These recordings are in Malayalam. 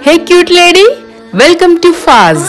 Hey cute lady, welcome to Faz.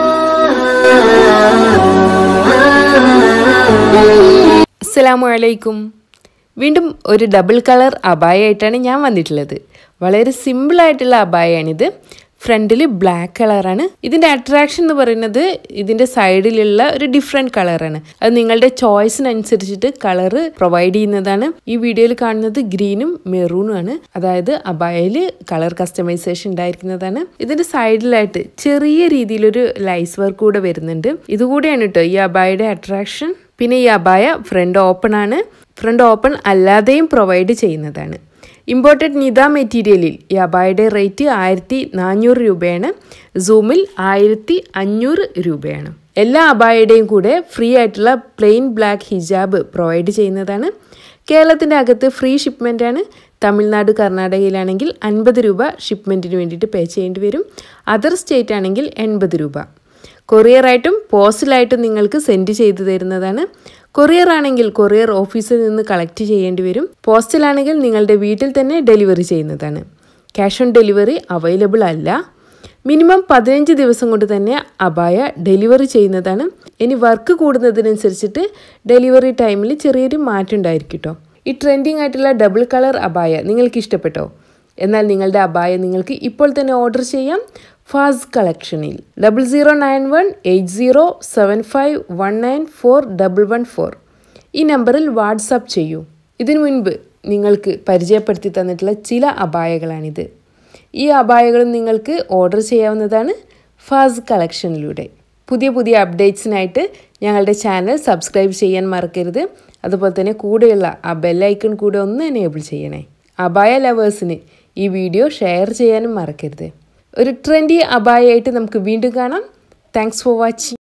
അസ്സലാമു അലൈക്കും വീണ്ടും ഒരു ഡബിൾ കളർ അബായായിട്ടാണ് ഞാൻ വന്നിട്ടുള്ളത് വളരെ സിമ്പിൾ ആയിട്ടുള്ള അബായാണിത് ഫ്രണ്ടിൽ ബ്ലാക്ക് കളറാണ് ഇതിൻ്റെ അട്രാക്ഷൻ എന്ന് പറയുന്നത് ഇതിൻ്റെ സൈഡിലുള്ള ഒരു ഡിഫറെൻറ്റ് കളറാണ് അത് നിങ്ങളുടെ ചോയ്സിനനുസരിച്ചിട്ട് കളറ് പ്രൊവൈഡ് ചെയ്യുന്നതാണ് ഈ വീഡിയോയിൽ കാണുന്നത് ഗ്രീനും മെറൂണും ആണ് അതായത് അബായയിൽ കളർ കസ്റ്റമൈസേഷൻ ഉണ്ടായിരിക്കുന്നതാണ് ഇതിൻ്റെ സൈഡിലായിട്ട് ചെറിയ രീതിയിലൊരു ലൈസ് വർക്ക് കൂടെ വരുന്നുണ്ട് ഇതുകൂടെയാണ് കേട്ടോ ഈ അബായയുടെ അട്രാക്ഷൻ പിന്നെ ഈ അബായ ഫ്രണ്ട് ഓപ്പൺ ആണ് ഫ്രണ്ട് ഓപ്പൺ അല്ലാതെയും പ്രൊവൈഡ് ചെയ്യുന്നതാണ് ഇമ്പോർട്ടഡ് നിത മെറ്റീരിയലിൽ ഈ അബായയുടെ റേറ്റ് ആയിരത്തി നാനൂറ് രൂപയാണ് സൂമിൽ ആയിരത്തി അഞ്ഞൂറ് രൂപയാണ് എല്ലാ അബായയുടെയും കൂടെ ഫ്രീ ആയിട്ടുള്ള പ്ലെയിൻ ബ്ലാക്ക് ഹിജാബ് പ്രൊവൈഡ് ചെയ്യുന്നതാണ് കേരളത്തിൻ്റെ അകത്ത് ഫ്രീ ഷിപ്മെൻ്റ് ആണ് തമിഴ്നാട് കർണാടകയിലാണെങ്കിൽ അൻപത് രൂപ ഷിപ്മെൻറ്റിന് വേണ്ടിയിട്ട് പേ ചെയ്യേണ്ടി വരും അതർ സ്റ്റേറ്റ് ആണെങ്കിൽ എൺപത് രൂപ കൊറിയറായിട്ടും പോസ്റ്റലായിട്ടും നിങ്ങൾക്ക് സെൻഡ് ചെയ്തു തരുന്നതാണ് കൊറിയർ ആണെങ്കിൽ കൊറിയർ ഓഫീസിൽ നിന്ന് കളക്ട് ചെയ്യേണ്ടി വരും പോസ്റ്റലാണെങ്കിൽ നിങ്ങളുടെ വീട്ടിൽ തന്നെ ഡെലിവറി ചെയ്യുന്നതാണ് ക്യാഷ് ഓൺ ഡെലിവറി അവൈലബിൾ അല്ല മിനിമം പതിനഞ്ച് ദിവസം കൊണ്ട് തന്നെ അബായ ഡെലിവറി ചെയ്യുന്നതാണ് ഇനി വർക്ക് കൂടുന്നതിനനുസരിച്ചിട്ട് ഡെലിവറി ടൈമിൽ ചെറിയൊരു മാറ്റം ഉണ്ടായിരിക്കും കേട്ടോ ഈ ട്രെൻഡിങ് ആയിട്ടുള്ള ഡബിൾ കളർ അബായ നിങ്ങൾക്ക് ഇഷ്ടപ്പെട്ടോ എന്നാൽ നിങ്ങളുടെ അബായ നിങ്ങൾക്ക് ഇപ്പോൾ തന്നെ ഓർഡർ ചെയ്യാം ഫാസ് കളക്ഷനിൽ double zero nine one eight zero seven five one nine four double one four ഈ നമ്പറിൽ വാട്സാപ്പ് ചെയ്യൂ ഇതിനു മുൻപ് നിങ്ങൾക്ക് പരിചയപ്പെടുത്തി തന്നിട്ടുള്ള ചില അപായകളാണിത് ഈ അപായകളും നിങ്ങൾക്ക് ഓർഡർ ചെയ്യാവുന്നതാണ് ഫാസ് കളക്ഷനിലൂടെ പുതിയ പുതിയ അപ്ഡേറ്റ്സിനായിട്ട് ഞങ്ങളുടെ ചാനൽ സബ്സ്ക്രൈബ് ചെയ്യാൻ മറക്കരുത് അതുപോലെ തന്നെ കൂടെയുള്ള ആ ബെല്ലൈക്കൺ കൂടെ ഒന്ന് എനേബിൾ ചെയ്യണേ അപായ ലവേഴ്സിന് ഈ വീഡിയോ ഷെയർ ചെയ്യാനും മറക്കരുത് ഒരു ട്രെൻഡി അപായമായിട്ട് നമുക്ക് വീണ്ടും കാണാം താങ്ക്സ് ഫോർ വാച്ചിങ്